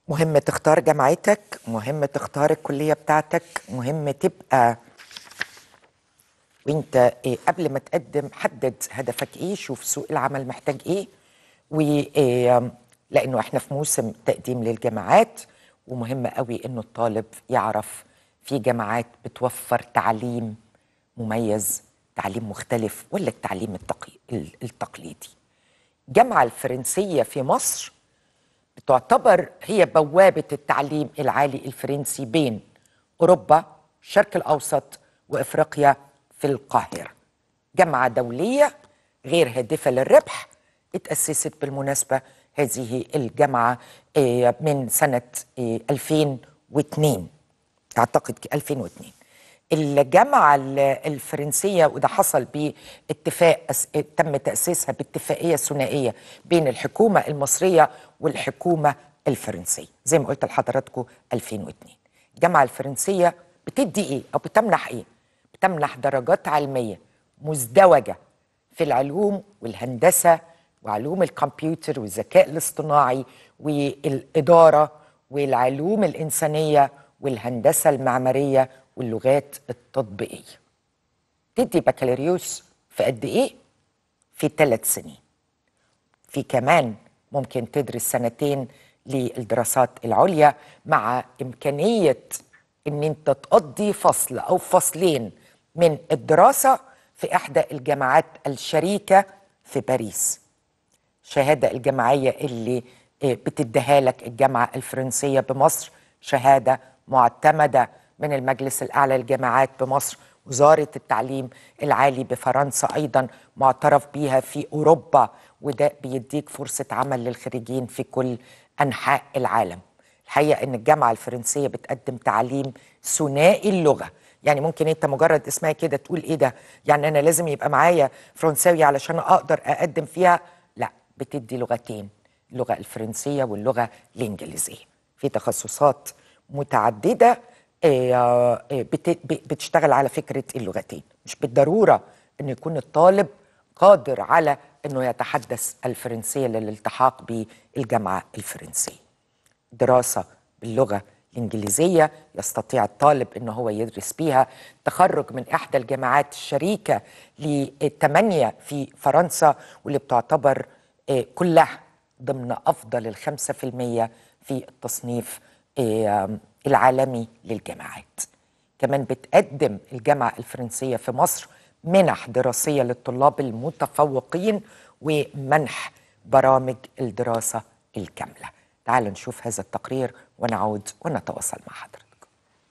مهم تختار جامعتك مهم تختار الكلية بتاعتك مهم تبقى وانت إيه قبل ما تقدم حدد هدفك ايه شوف سوق العمل محتاج ايه و إيه لانه احنا في موسم تقديم للجامعات ومهم قوي انه الطالب يعرف في جامعات بتوفر تعليم مميز تعليم مختلف ولا التعليم التقي... التقليدي الجامعة الفرنسية في مصر بتعتبر هي بوابة التعليم العالي الفرنسي بين أوروبا الشرق الأوسط وإفريقيا في القاهرة جامعة دولية غير هادفة للربح اتأسست بالمناسبة هذه الجامعة من سنة 2002 أعتقد 2002 الجامعة الفرنسية وده حصل باتفاق تم تأسيسها باتفاقية ثنائية بين الحكومة المصرية والحكومة الفرنسية زي ما قلت لحضراتكم 2002 الجامعة الفرنسية بتدي إيه أو بتمنح إيه بتمنح درجات علمية مزدوجة في العلوم والهندسة وعلوم الكمبيوتر والذكاء الاصطناعي والإدارة والعلوم الإنسانية والهندسة المعمارية واللغات التطبيقية تدي بكالوريوس في قد إيه؟ في ثلاث سنين في كمان ممكن تدرس سنتين للدراسات العليا مع إمكانية إن أنت تقضي فصل أو فصلين من الدراسة في إحدى الجامعات الشريكة في باريس شهادة الجامعية اللي بتديها لك الجامعة الفرنسية بمصر شهادة معتمدة من المجلس الأعلى للجامعات بمصر وزارة التعليم العالي بفرنسا أيضا معترف بيها في أوروبا وده بيديك فرصة عمل للخريجين في كل أنحاء العالم الحقيقة أن الجامعة الفرنسية بتقدم تعليم ثنائي اللغة يعني ممكن انت مجرد اسمها كده تقول ايه ده يعني انا لازم يبقى معايا فرنساوي علشان اقدر اقدم فيها لا بتدي لغتين اللغة الفرنسية واللغة الإنجليزية في تخصصات متعددة بتشتغل على فكرة اللغتين مش بالضرورة أن يكون الطالب قادر على أنه يتحدث الفرنسية للالتحاق بالجامعة الفرنسية دراسة باللغة الإنجليزية يستطيع الطالب أنه هو يدرس بيها تخرج من إحدى الجامعات الشريكة للثمانية في فرنسا واللي بتعتبر كلها ضمن أفضل الخمسة في المية في التصنيف العالمي للجامعات كمان بتقدم الجامعة الفرنسية في مصر منح دراسية للطلاب المتفوقين ومنح برامج الدراسة الكاملة تعالوا نشوف هذا التقرير ونعود ونتواصل مع حضرتك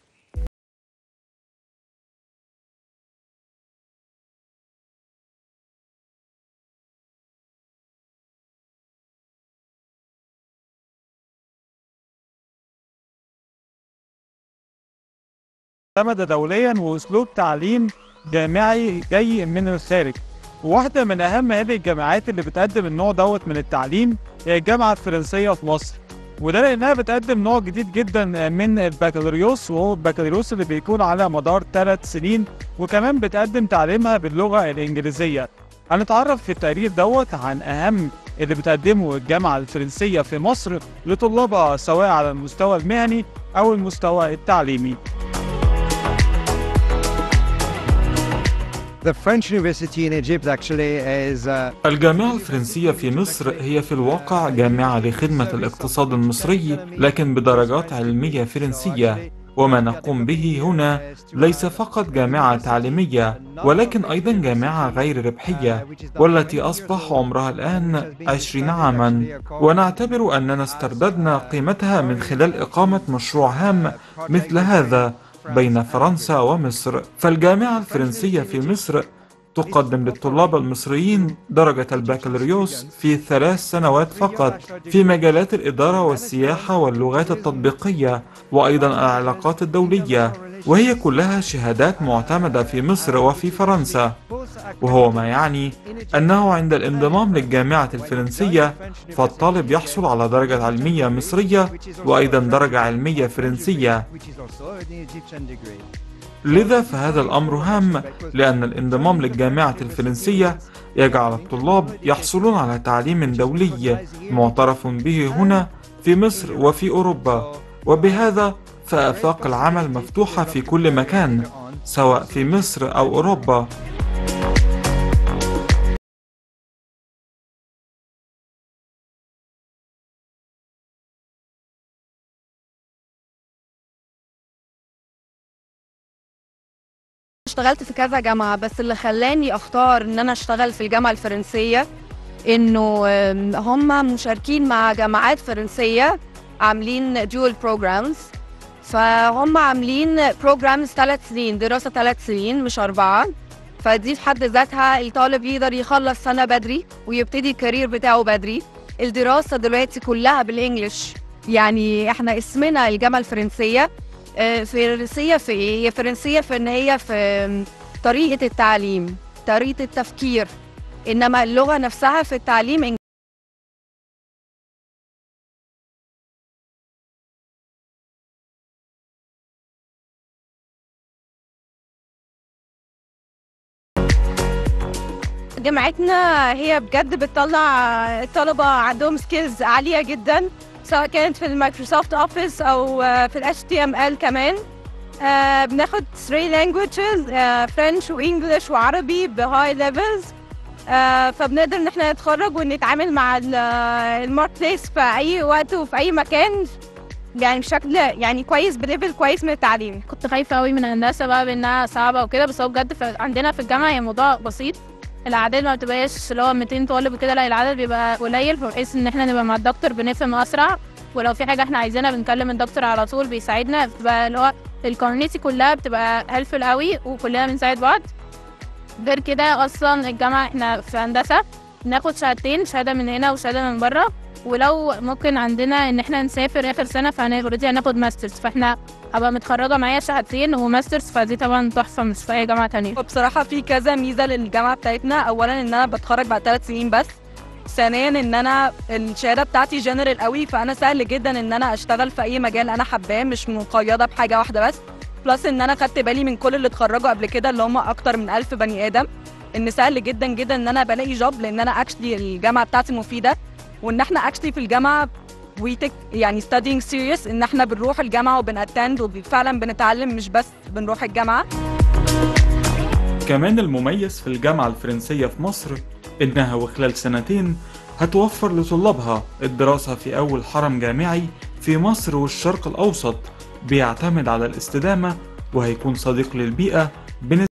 معتمدة دوليا واسلوب تعليم جامعي جاي من الخارج وواحدة من أهم هذه الجامعات اللي بتقدم النوع دوت من التعليم هي الجامعة الفرنسية في مصر وده لأنها بتقدم نوع جديد جدا من البكالوريوس وهو البكالوريوس اللي بيكون على مدار ثلاث سنين وكمان بتقدم تعليمها باللغة الإنجليزية هنتعرف في التقرير دوت عن أهم اللي بتقدمه الجامعة الفرنسية في مصر لطلابها سواء على المستوى المهني أو المستوى التعليمي The French university in Egypt actually is uh, الجامعة الفرنسية في مصر هي في الواقع جامعة لخدمة الاقتصاد المصري لكن بدرجات علمية فرنسية وما نقوم به هنا ليس فقط جامعة تعليمية ولكن أيضا جامعة غير ربحية والتي أصبح عمرها الآن عشرين عاما ونعتبر أننا استرددنا قيمتها من خلال إقامة مشروع هام مثل هذا بين فرنسا ومصر فالجامعة الفرنسية في مصر تقدم للطلاب المصريين درجة البكالوريوس في ثلاث سنوات فقط في مجالات الإدارة والسياحة واللغات التطبيقية وأيضا العلاقات الدولية وهي كلها شهادات معتمدة في مصر وفي فرنسا وهو ما يعني أنه عند الانضمام للجامعة الفرنسية فالطالب يحصل على درجة علمية مصرية وأيضا درجة علمية فرنسية لذا فهذا الأمر هام لأن الانضمام للجامعة الفرنسية يجعل الطلاب يحصلون على تعليم دولي معترف به هنا في مصر وفي أوروبا وبهذا فآفاق العمل مفتوحة في كل مكان سواء في مصر أو أوروبا اشتغلت في كذا جامعة بس اللي خلاني اختار ان انا اشتغل في الجامعة الفرنسية انه آم، هم مشاركين مع جامعات فرنسية عاملين dual programs فهم عاملين programs ثلاث سنين دراسة ثلاث سنين مش أربعة فدي في حد ذاتها الطالب يقدر يخلص سنة بدري ويبتدي الكارير بتاعه بدري الدراسة دلوقتي كلها بالإنجلش يعني احنا اسمنا الجامعة الفرنسية آه، فرنسية في ايه؟ هي فرنسية في ان هي في آم، طريقة التعليم طريقة التفكير انما اللغة نفسها في التعليم إنجليزي. جامعتنا هي بجد بتطلع الطلبة عندهم سكيلز عالية جدا سواء كانت في المايكروسوفت اوفيس او آه، في ال HTML كمان آه، بناخد 3 languages فرنش وانجلش وعربي بهاي ليفلز فبنقدر ان احنا نتخرج ونتعامل مع الماركت بليس في اي وقت وفي اي مكان يعني بشكل يعني كويس بليفل كويس من التعليم كنت خايفة أوي من الهندسة بقى بإنها صعبة وكده بس هو بجد في عندنا في الجامعة هي الموضوع بسيط الأعداد ما بتبقاش اللي هو 200 طالب وكده لا العدد بيبقى قليل بحيث إن احنا نبقى مع الدكتور بنفهم أسرع ولو في حاجة احنا عايزينها بنكلم الدكتور على طول بيساعدنا بتبقى اللي هو الكوميونيتي كلها بتبقى هيلفول قوي وكلنا بنساعد بعض غير كده أصلا الجامعة احنا في هندسة بناخد شهادتين شهادة من هنا وشهادة من بره ولو ممكن عندنا ان احنا نسافر اخر سنه فانا اوريدي هناخد ماسترز فاحنا هبقى متخرجه معايا شهادتين وماسترز فدي طبعا تحفه مش في اي جامعه تانية وبصراحة في كذا ميزة للجامعة بتاعتنا أولا إن أنا بتخرج بعد ثلاث سنين بس ثانيا إن أنا الشهادة بتاعتي جنرال قوي فأنا سهل جدا إن أنا أشتغل في أي مجال أنا حباه مش مقيدة بحاجة واحدة بس بلس إن أنا خدت بالي من كل اللي اتخرجوا قبل كده اللي هم أكتر من ألف بني آدم إن سهل جدا جدا إن أنا بلاقي جوب لأن أنا أكشلي الجامعة بتاعتي مفيدة وإن إحنا أكشلي في الجامعة وي تك يعني studying serious إن إحنا بنروح الجامعة وبنأتند وفعلا بنتعلم مش بس بنروح الجامعة كمان المميز في الجامعة الفرنسية في مصر إنها وخلال سنتين هتوفر لطلابها الدراسة في أول حرم جامعي في مصر والشرق الأوسط بيعتمد على الاستدامة وهيكون صديق للبيئة بنسبة